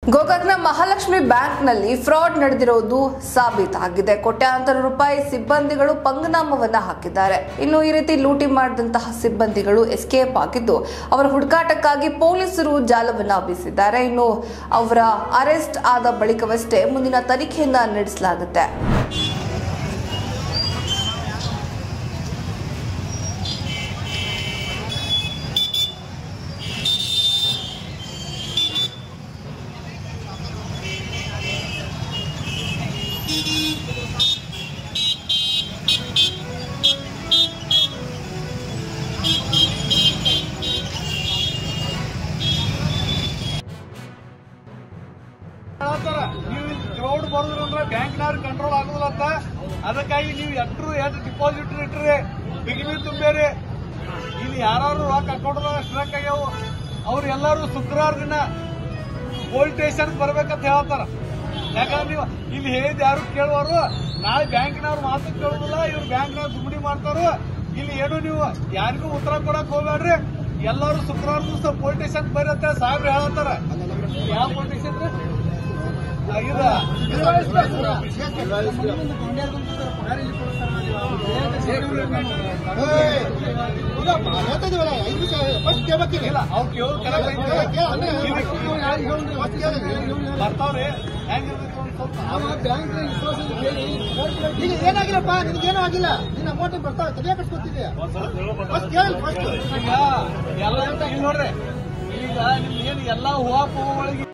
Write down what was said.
ಗೋಕಾಕ್ನ ಮಹಾಲಕ್ಷ್ಮಿ ಬ್ಯಾಂಕ್ನಲ್ಲಿ ಫ್ರಾಡ್ ನಡೆದಿರುವುದು ಸಾಬೀತಾಗಿದೆ ಕೋಟ್ಯಾಂತರ ರೂಪಾಯಿ ಸಿಬ್ಬಂದಿಗಳು ಪಂಗನಾಮವನ್ನ ಹಾಕಿದ್ದಾರೆ ಇನ್ನು ಈ ರೀತಿ ಲೂಟಿ ಮಾಡಿದಂತಹ ಸಿಬ್ಬಂದಿಗಳು ಎಸ್ಕೇಪ್ ಆಗಿದ್ದು ಅವರ ಹುಡುಕಾಟಕ್ಕಾಗಿ ಪೊಲೀಸರು ಜಾಲವನ್ನ ಬೀಸಿದ್ದಾರೆ ಇನ್ನು ಅವರ ಅರೆಸ್ಟ್ ಆದ ಬಳಿಕವಷ್ಟೇ ಮುಂದಿನ ತನಿಖೆಯನ್ನ ನಡೆಸಲಾಗುತ್ತೆ ಹೇಳ್ತಾರ ನೀವು ಕ್ರೌಡ್ ಬರೋದ್ರಂದ್ರ ಬ್ಯಾಂಕ್ನವ್ರ ಕಂಟ್ರೋಲ್ ಆಗೋದಿಲ್ಲ ಅಂತ ಅದಕ್ಕಾಗಿ ನೀವು ಎಟ್ರು ಎಷ್ಟು ಡಿಪಾಸಿಟ್ ಇಟ್ರಿ ಬಿಗಿನಿ ತುಂಬೇರಿ ಇಲ್ಲಿ ಯಾರು ರೊಕ್ಕ ಅಕೌಂಟ್ ಸ್ಟ್ರಕ್ ಆಗ್ಯಾವು ಅವ್ರು ಎಲ್ಲರೂ ಶುಕ್ರವಾರ ದಿನ ಪೊಲೀಸ್ ಸ್ಟೇಷನ್ ಬರ್ಬೇಕಂತ ಹೇಳ್ತಾರ ಯಾಕಂದ್ರೆ ನೀವು ಇಲ್ಲಿ ಹೇಳಿದ ಯಾರು ಕೇಳುವರು ನಾಳೆ ಬ್ಯಾಂಕ್ನವ್ರು ಮಾತು ಕೇಳುದಿಲ್ಲ ಇವ್ರು ಬ್ಯಾಂಕ್ನವ್ರು ದುಮ್ಮಡಿ ಮಾಡ್ತಾರ ಇಲ್ಲಿ ಏನು ನೀವು ಯಾರಿಗೂ ಉತ್ತರ ಕೊಡಕ್ ಹೋಗ್ಬೇಡ್ರಿ ಎಲ್ಲರೂ ಶುಕ್ರವಾರ ದಿವಸ ಪೊಲೀಸ್ ಸ್ಟೇಷನ್ ಬರ್ರಿ ಅಂತ ಸಾಹೇಬ್ರು ಹೇಳತ್ತಾರ ಯಾವ ಪೊಲೀಸ್ ಸ್ಟೇಷನ್ ರೀ? ಆ, ಇದು ಇಲ್ಲ ಅವ್ರು ಕೇಳೋದು correct ಐತಿ. ಬರ್ತಾವ್ರಿ ಹೆಂಗಿರ್ಬೇಕು ಒಂದ್ ಸ್ವಲ್ಪ ಈಗ ಏನಾಗಿಲ್ಲಪ್ಪ ನಿನಗೇನೂ ಆಗಿಲ್ಲ ನಿನ್ನ ಅಮೌಂಟ್ ಬರ್ತಾವೆ ತಲೆ ಕಟ್ಸ್ಕೊತಿದ್ದೆ ಫಸ್ಟ್ ಕೇಳಿ ಫಸ್ಟ್ ಈಗ ಎಲ್ಲ ಇಲ್ಲಿ ನೋಡ್ರಿ ಈಗ ನಿಮ್ಗೆ ಏನು ಎಲ್ಲಾ ಹೂವ ಒಳಗೆ